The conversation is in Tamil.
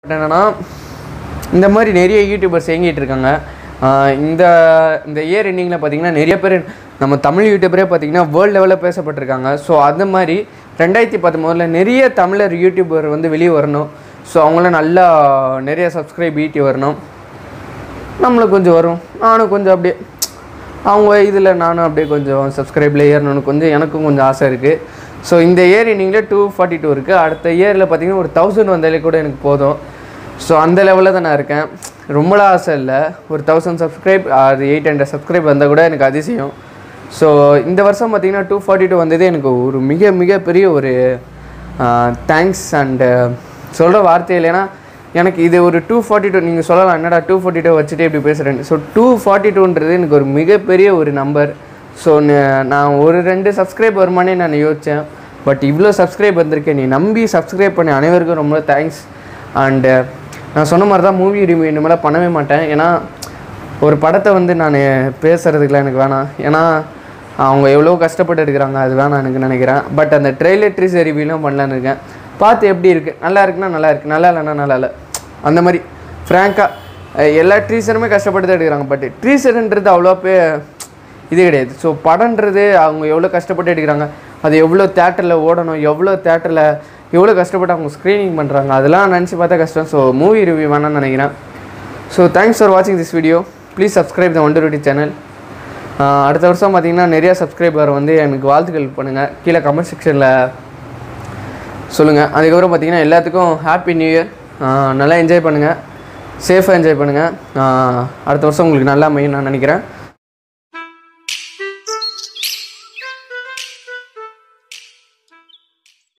என்னென்னா இந்த மாதிரி நிறைய யூடியூபர்ஸ் இயங்கிட்டு இருக்காங்க ஆஹ் இந்த இந்த இயர் எண்டிங்கில் பார்த்தீங்கன்னா நிறைய பேர் நம்ம தமிழ் யூடியூபரே பார்த்தீங்கன்னா வேர்ல்டு லெவலில் பேசப்பட்டிருக்காங்க ஸோ அந்த மாதிரி ரெண்டாயிரத்தி பத்தொம்போதில் நிறைய தமிழர் யூடியூபர் வந்து வெளியே வரணும் ஸோ அவங்களாம் நல்லா நிறைய சப்ஸ்கிரைப் ஈட்டி வரணும் நம்மளுக்கு கொஞ்சம் வரும் நானும் கொஞ்சம் அப்படியே அவங்க இதில் நானும் அப்படியே கொஞ்சம் சப்ஸ்கிரைபில் ஏறணும்னு கொஞ்சம் எனக்கும் கொஞ்சம் ஆசை இருக்குது ஸோ இந்த இயர் இன்னிங்கில் டூ ஃபார்ட்டி டூ இருக்குது அடுத்த இயரில் பார்த்தீங்கன்னா ஒரு தௌசண்ட் வந்தாலே கூட எனக்கு போதும் ஸோ அந்த லெவலில் தான் நான் இருக்கேன் ரொம்பலாம் ஆசை இல்லை ஒரு தௌசண்ட் சப்ஸ்கிரைப் அது எயிட் ஹண்ட்ரட் சப்ஸ்கிரைப் வந்தால் கூட எனக்கு அதிசயம் ஸோ இந்த வருஷம் பார்த்தீங்கன்னா டூ ஃபார்ட்டி டூ வந்ததே எனக்கு ஒரு மிக மிகப்பெரிய ஒரு தேங்க்ஸ் அண்டு சொல்கிற வார்த்தை இல்லைன்னா எனக்கு இது ஒரு டூ ஃபார்ட்டி டூ நீங்கள் சொல்லலாம் என்னடா டூ ஃபார்ட்டி டூ வச்சுட்டு இப்படி பேசுகிறேன்னு ஸோ டூ ஃபார்ட்டி டூன்றது எனக்கு ஒரு மிகப்பெரிய ஒரு நம்பர் ஸோ நான் ஒரு ரெண்டு சப்ஸ்கிரைப் வருமானே நான் யோசித்தேன் பட் இவ்வளோ சப்ஸ்கிரைப் வந்திருக்கேன் நீ நம்பி சப்ஸ்கிரைப் பண்ணி அனைவருக்கும் ரொம்ப தேங்க்ஸ் அண்டு நான் சொன்ன மாதிரி தான் மூவி ரிவ்யூ இனிமேல் பண்ணவே மாட்டேன் ஏன்னா ஒரு படத்தை வந்து நான் பேசுகிறதுக்குலாம் எனக்கு வேணாம் ஏன்னா அவங்க எவ்வளோ கஷ்டப்பட்டு எடுக்கிறாங்க அது வேணாம் எனக்கு நினைக்கிறேன் பட் அந்த ட்ரெய்லர் ட்ரீசர் ரிவ்யூலாம் பண்ணலான்னு இருக்கேன் பார்த்து எப்படி இருக்குது நல்லா இருக்குன்னா நல்லா இருக்குது நல்லா இல்லைன்னா நல்லா இல்லை அந்த மாதிரி ஃப்ராங்காக எல்லா ட்ரீசருமே கஷ்டப்பட்டு தான் எடுக்கிறாங்க பட் ட்ரீசருன்றது அவ்வளோ பே இது கிடையாது ஸோ படம்ன்றது அவங்க எவ்வளோ கஷ்டப்பட்டு எடுக்கிறாங்க அது எவ்வளோ தேட்டரில் ஓடணும் எவ்வளோ தேட்டரில் எவ்வளோ கஷ்டப்பட்டு அவங்க ஸ்க்ரீனிங் பண்ணுறாங்க அதெல்லாம் நினச்சி பார்த்தா கஷ்டம் ஸோ மூவி ரிவ்யூ வேணாம்னு நினைக்கிறேன் ஸோ தேங்க்ஸ் ஃபார் வாட்சிங் this video please subscribe the wonder YouTube channel அடுத்த வருஷம் பார்த்தீங்கன்னா நிறையா சப்ஸ்கிரைபர் வந்து எனக்கு வாழ்த்துக்கள் பண்ணுங்கள் கீழே கமெண்ட் செக்ஷனில் சொல்லுங்கள் அதுக்கப்புறம் பார்த்தீங்கன்னா எல்லாத்துக்கும் ஹாப்பி நியூ இயர் நல்லா என்ஜாய் பண்ணுங்கள் சேஃபாக என்ஜாய் பண்ணுங்கள் அடுத்த வருஷம் உங்களுக்கு நல்லா அமையும் நான் நினைக்கிறேன்